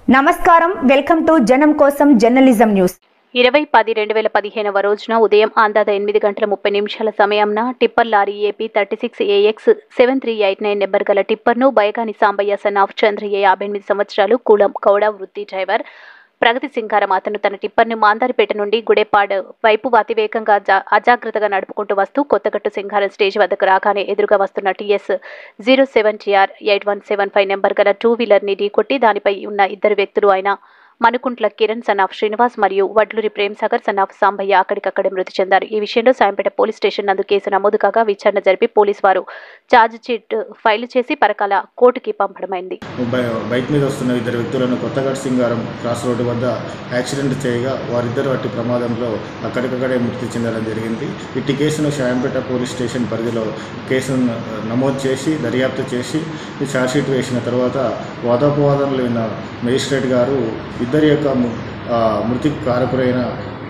నమస్కారం welcome to జనం కోసం జర్నలిజం న్యూస్ ఇరవై పది రెండు వేల పదిహేనవ రోజున ఉదయం అందాద ఎనిమిది గంటల ముప్పై నిమిషాల సమయంన tipper lorry AP thirty six AX seven three eight nine number గల టిప్పర్ను బయగాని సాంబయ్య సన్ ఆఫ్ చంద్రయ్య యాభై ఎనిమిది సంవత్సరాలు కూలం కౌడ వృత్తి డ్రైవర్ ప్రగతి సింగారం అతను తన టిప్పర్ను మాందారిపేట నుండి గుడేపాడు వైపు అతివేగంగా జా- అజాగ్రత్తగా నడుపుకుంటూ వస్తూ కొత్తగట్టు సింగారం స్టేజ్ వద్దకు రాగానే ఎదురుగా వస్తున్న TS zero seven GR eight one seven five number గల టూ వీలర్ని ఢీకొట్టి దానిపై ఉన్న ఇద్దరు వ్యక్తులు అయిన మనుకుంట్ల కిరణ్ సన్ ఆఫ్ శ్రీనివాస్ మరియు వడ్లూరి ప్రేమ్ సాగర్ సన్ ఆఫ్ సాంబయ్య అక్కడికక్కడే మృతి చెందారు ఈ విషయంలో సాయంపేట పోలీస్ స్టేషన్ నందు కేసు నమోదు కాగా విచారణ జరిపి పోలీసు వారు ఛార్జ్ షీట్ ఫైల్ చేసి పరకాల కోర్టుకి పంపడమైంది బై- బైక్ మీద వస్తున్న ఇద్దరు వ్యక్తులను కొత్తగఢ్ సింగారం క్రాస్ రోడ్డు వద్ద యాక్సిడెంట్ చేయగా వారిద్దరు అట్టి ప్రమాదంలో అక్కడికక్కడే మృతి చెందడం జరిగింది ఇట్టి కేసును షాయంపేట పోలీస్ స్టేషన్ పరిధిలో కేసును నమోదు చేసి దర్యాప్తు చేసి ఈ ఛార్జ్షీట్ వేసిన తర్వాత వాదోపవాదనలు విన్న మేజిస్ట్రేట్ గారు ఇద్దరి యొక్క ము- ఆ, మృతికి కారకురైన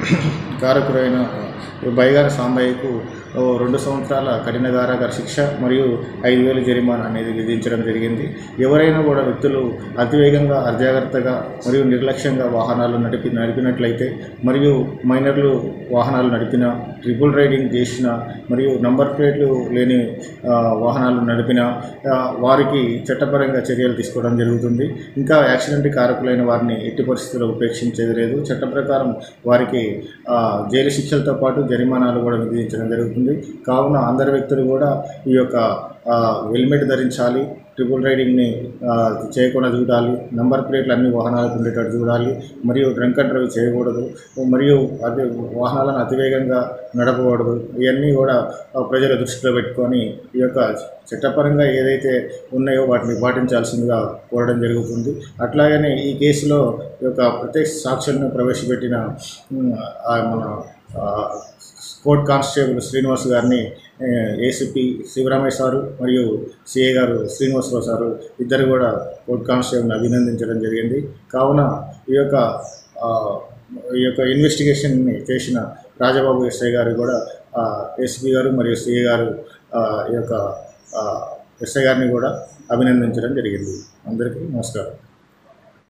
కారకురైన బైగార సాంబయ్యకు ఓ రెండు సంవత్సరాల కఠిన కారాగార శిక్ష మరియు ఐదు వేలు జరిమానా అనేది విధించడం జరిగింది ఎవరైనా కూడా వ్యక్తులు అతివేగంగా అజాగ్రత్తగా మరియు నిర్లక్ష్యంగా వాహనాలు నడిపి నడిపినట్లయితే మరియు మైనర్లు వాహనాలు నడిపిన ట్రిపుల్ రైడింగ్ చేసిన మరియు నంబర్ ప్లేట్లు లేని ఆ, వాహనాలు నడిపిన ఆ, వారికి చట్టపరంగా చర్యలు తీసుకోవడం జరుగుతుంది ఇంకా యాక్సిడెంట్ కారకులైన వారిని ఎట్టి పరిస్థితుల్లో ఉపేక్షించేది లేదు చట్ట ప్రకారం వారికి ఆ, జైలు శిక్షలతో పాటు జరిమానాలు కూడా విధించడం జరుగుతుంది కావున అందరి వ్యక్తులు కూడా ఈ యొక్క ఆ, హెల్మెట్ ధరించాలి ట్రిపుల్ రైడింగ్ని ఆ, చేయకుండా చూడాలి నంబర్ ప్లేట్లు అన్ని వాహనాలకు ఉండేటట్టు చూడాలి మరియు డ్రంక్ అండ్ డ్రైవ్ చేయకూడదు మరియు అతి వాహనాలను అతివేగంగా నడపకూడదు ఇవన్నీ కూడా ఆ, ప్రజల దృష్టిలో పెట్టుకొని ఈ యొక్క చట్టపరంగా ఏదైతే ఉన్నాయో వాటిని పాటించాల్సిందిగా కోరడం జరుగుతుంది అట్లాగనే ఈ కేసులో ఈ యొక్క ప్రత్యక్ష సాక్షులను ప్రవేశపెట్టిన ఉమ్, ఆ, మన ఆ, కోర్ట్ కానిస్టేబుల్ శ్రీనివాస్ గారిని ఏ, ఏసీపీ శివరామయ్య సారు మరియు సిఏ గారు శ్రీనివాసరావు సారు ఇద్దరు కూడా కోర్ట్ కానిస్టేబుల్ని అభినందించడం జరిగింది కావున ఈ యొక్క ఆ, ఈ యొక్క ఇన్వెస్టిగేషన్ని చేసిన రాజబాబు ఎస్ఐ గారు కూడా ఎస్పీ గారు మరియు సిఏ గారు ఆ, ఈ యొక్క ఆ, ఎస్ఐ గారిని కూడా అభినందించడం జరిగింది అందరికీ నమస్కారం